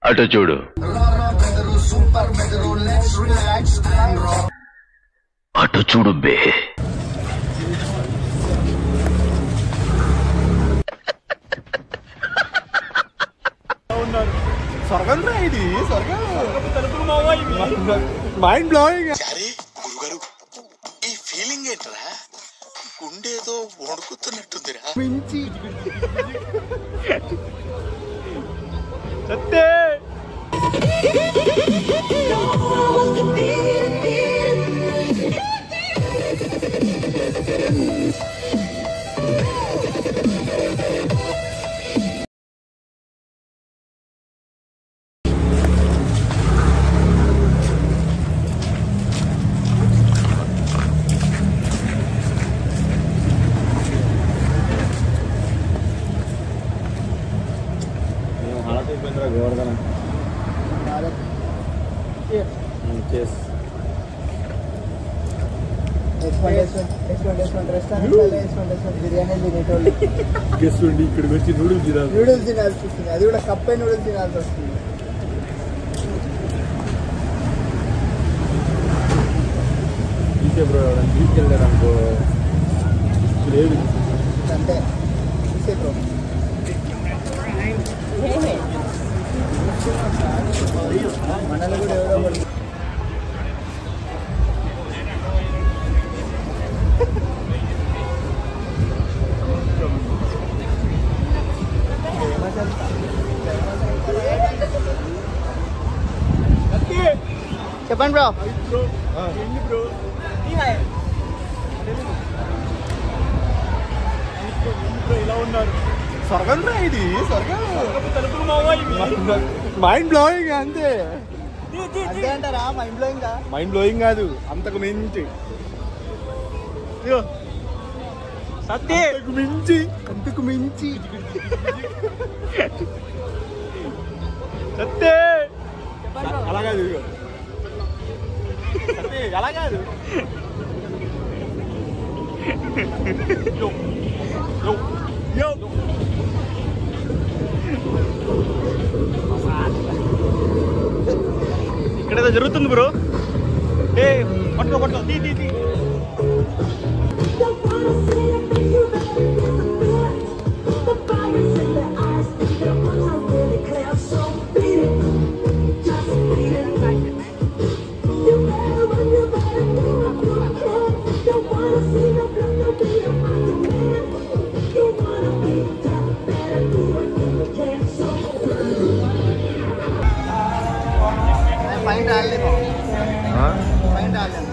అటు చూడు అటు చూడు బే స్వర్గం రా ఇది స్వర్గం మైండ్ బ్లోయింగ్ అరే గురుగారు ఈ ఫీలింగ్ ఏంట్రా గుండేదో వణుకుతున్నట్టుందిరా సత్తే గోవర్ధన చేస్ బిర్యానీ తినేటోళ్ళు గెస్ట్ ఉండి ఇక్కడికి వచ్చి నూడిల్స్ తినాలి నూడిల్స్ తినాల్సి వస్తుంది అది కూడా కప్పే నూడిల్స్ తినాల్సి వస్తుంది తీసే బ్రో తీసుకెళ్ళారు అనుకో లేదు అంటే చూసే బ్రో మనలో కూడా ఎవరో ఒకరు చెప్పండి బ్రో ఇలా ఉన్నారు స్వర్గం రా ఇది స్వర్గం మైండ్ బ్లోయింగ్ అంతే అంతే అంటారా మా ఇంట్లో ఇంకా మైండ్ బ్లోయింగ్ కాదు అంతకు మించి ఇదిగో. అంతకు మించి అంతకు మించి సత్తే అలా కాదు ఇదిగో సత్తే అలా కాదు యో. యో. యో. ఇక్కడ ఏదో జరుగుతుంది బ్రో ఏ పట్టుకో పట్టుకో తీ తీ తీ పైన రాలేదు పైన రాలేదు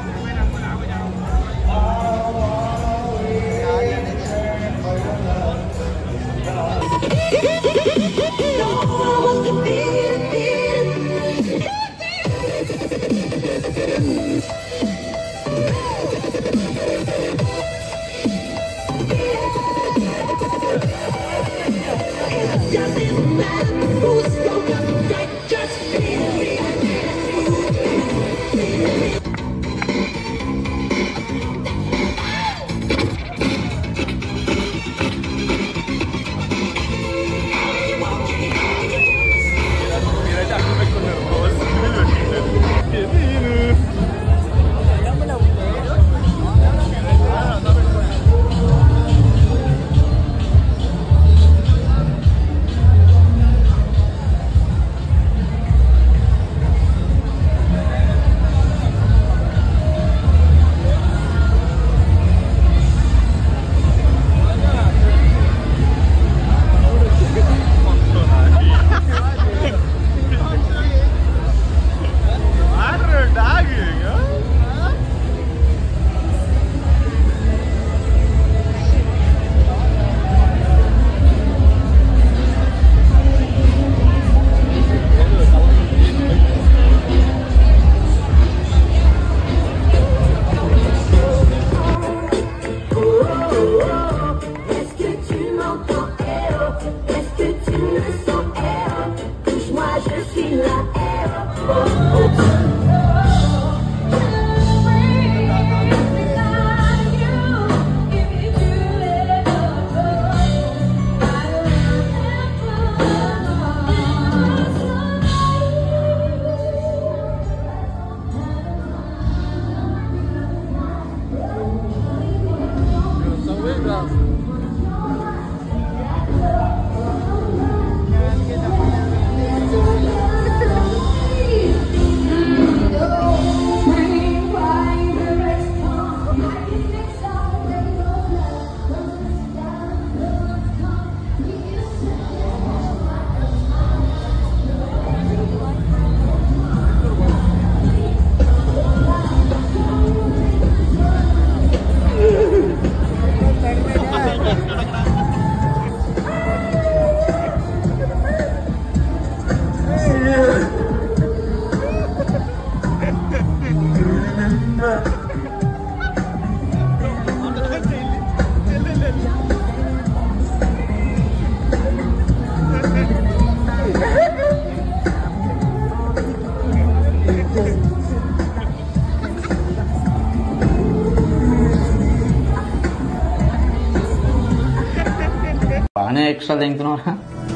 ఎక్స్ట్రా తింటున్నారా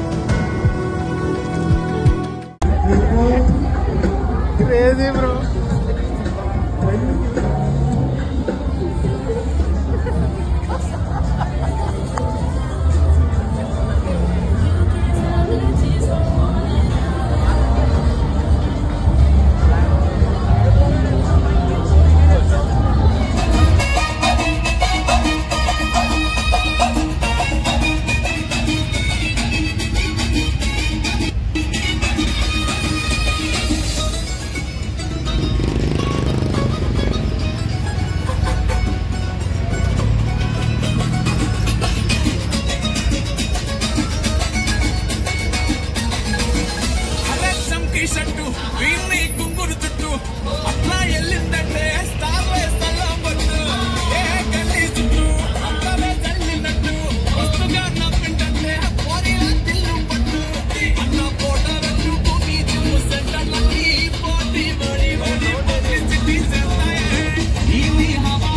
క్రేజీ బ్రో షట్టు వీళ్ళని కుంగురు చుట్టూ అట్లా వెళ్ళిందంటే స్టార్ వేస్తాం పట్టు ఏ గల్లీ చుట్టూ అంతమే చల్లినట్టు వస్తుగా నవ్విందంటే పోరీలా తిల్లు పట్టు అన్న పోట పెట్టుకుని జిమ్ సెంటర్లకి పోటీ బడి బడి పబ్లిసిటీ చేస్తాయే ఇది హవా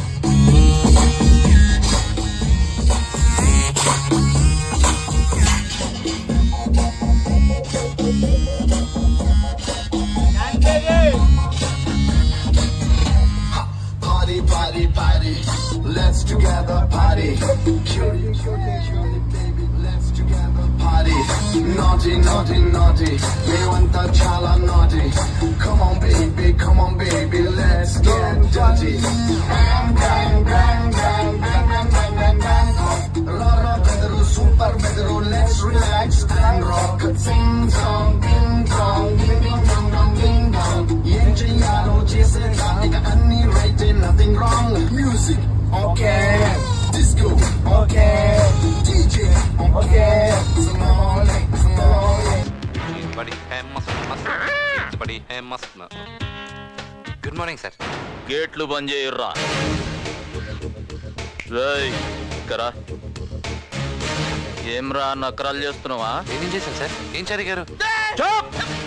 Party, party, party. Let's together party. Cutie, cutie, cutie, baby. Let's together party. Naughty, naughty, naughty. మేమంతా చాలా naughty. Come on, baby, come on, baby. Let's get dirty. Bang, bang, bang, bang, bang, bang, bang, bang, bang. Ra, ra, bedaru, super bedaru. Let's relax and rock. Sing song, ding dong, ding ding dong dong, ding dong. ఏం చెయ్యాలో చేసేదా ఇక అన్ని right nothing wrong music okay disco okay DJ okay స్మాలే స్మాలే बड़ी है मस्त मस्त बड़ी है मस्त గుడ్ మార్నింగ్ సార్ గేట్లు బంద్ చేయర్రా రేయ్ కరా ఏమ్రా నకరాలు చేస్తున్నావా నేనేం చేశాను సార్ ఏం చదివారు చూప్